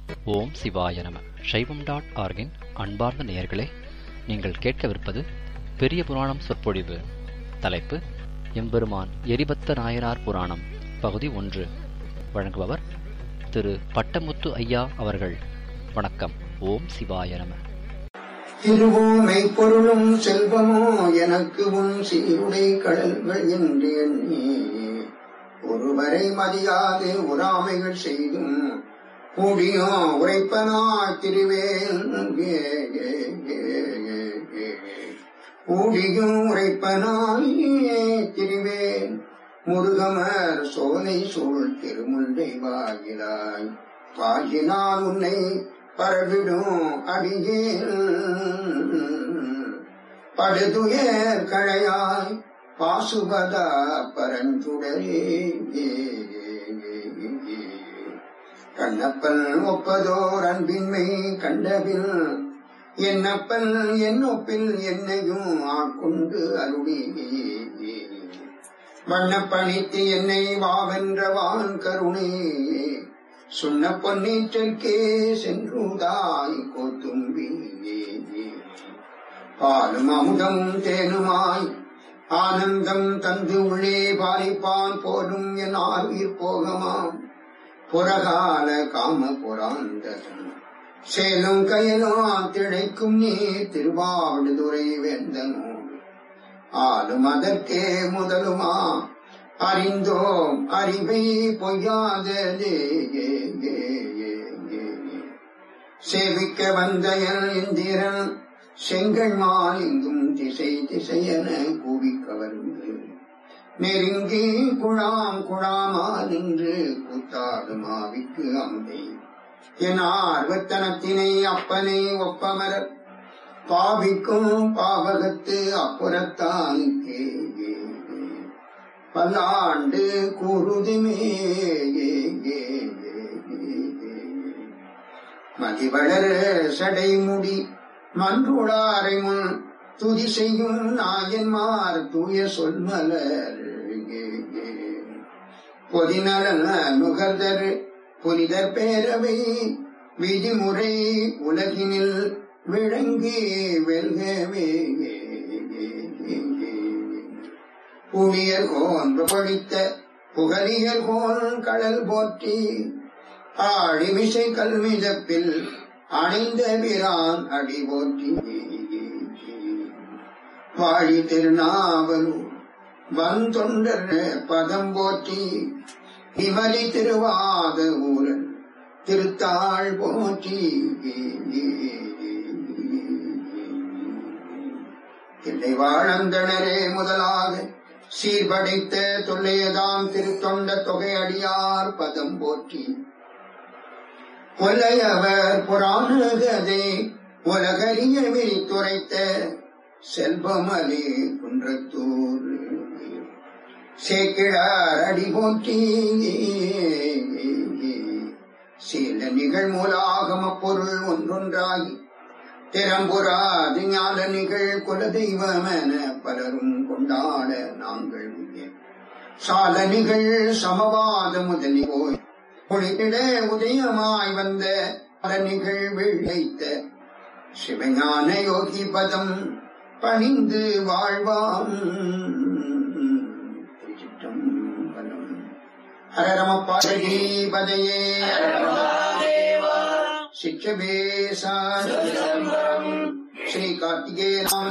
ஓம் சிவாய நம சைவம் டாட் ஆர்கின் அன்பார்ந்த நேயர்களே நீங்கள் கேட்கவிருப்பது பெரிய புராணம் சொற்பொழிவு தலைப்பு எம்பெருமான் எரிபத்த நாயனார் புராணம் பகுதி ஒன்று வழங்குபவர் திரு பட்டமுத்து ஐயா அவர்கள் வணக்கம் ஓம் சிவாய நம திருவோமை பொருளும் செல்வமோ எனக்கு உன் சீருடை கடல்கள் என்று எண்ணி ஒருவரை மதியாது உறாமைகள் செய்தும் கூடியோ உரைப்பனாய் திருவேல் கூடியும் உரைப்பனாய் திருவேல் முருகமர் சோலை சூழ் திருமுல்லை வாயிலாய் வாயினால் உன்னை பரவிடும் அடியேன் படுதுயர் கழையாய் பாசுபதா பரஞ்சுடரே கண்ணப்பன் ஒப்பதோர் அன்பின்மை கண்டபில் என்னப்பன் என்னொப்பில் என்னையும் ஆட்கொண்டு அருளி வண்ணப்பணித்து என்னை வாவென்றவான் கருணே சுண்ண பொன்னீற்றற்கே சென்றுதாய் கோத்தும்பி பாலும் அமுதமும் தேனுமாய் ஆனந்தம் தந்து உள்ளே பாலிப்பான் போலும் என் ஆர்வீர் போகமாம் புறகால காம புராந்தகன் சேலும் கயலும் திளைக்கும் நீ திருவாவடுதுறை வேந்தனோ ஆளும் அதற்கே முதலுமா அறிந்தோம் அறிவை பொய்யாததே சேவிக்க வந்தயன் இந்திரன் செங்கல் மாலிங்கும் திசை திசையென கூவி கவர்ந்து நெருங்கி குழாம் குழாமா நின்று கூத்தாடும் ஆவிக்கு அம்பை என் ஆர்வத்தனத்தினை அப்பனை ஒப்பமர பாவிக்கும் பாவகத்து அப்புறத்தானுக்கே பல்லாண்டு கூறுதுமே மதிவளர் சடைமுடி மன்றுடாரை முன் துதி செய்யும் நாயன்மார் தூய சொல்மலர் பொதிநலன் நுகர்தர் புனிதர் பேரவை விதிமுறை உலகினில் விளங்கி வெல்கவே புனியர் கோன் படித்த புகழியர் கோன் கடல் போற்றி ஆழிமிசை கல்விதப்பில் அணிந்த பிரான் அடி போற்றி வாழி திருநாவலூர் வந்தொண்டர் பதம் போற்றி விமலி திருவாத ஊரன் திருத்தாள் போற்றி தில்லை வாழந்தனரே முதலாக சீர்படைத்த தொல்லையதாம் திருத்தொண்ட தொகை அடியார் பதம் போற்றி கொல்லையவர் புராணகதை உலகறிய விரித்துரைத்த செல்வமலி குன்றத்தூர் சேக்கிழார் அடி போற்றி சில நிகழ்மூலாகம பொருள் ஒன்றொன்றாகி திறம்புறாது ஞான நிகழ் குலதெய்வமென பலரும் கொண்டாட நாங்கள் சால நிகழ் சமவாத முதலி போய் பொழித்திட உதயமாய் வந்த பல நிகழ்வு வைத்த சிவஞான யோகி பதம் பணிந்து வாழ்வாம் திருச்சிற்றம்பலம் ஹரரம பார்வதி பதையே சிற்றபேசா ஸ்ரீ கார்த்திகேய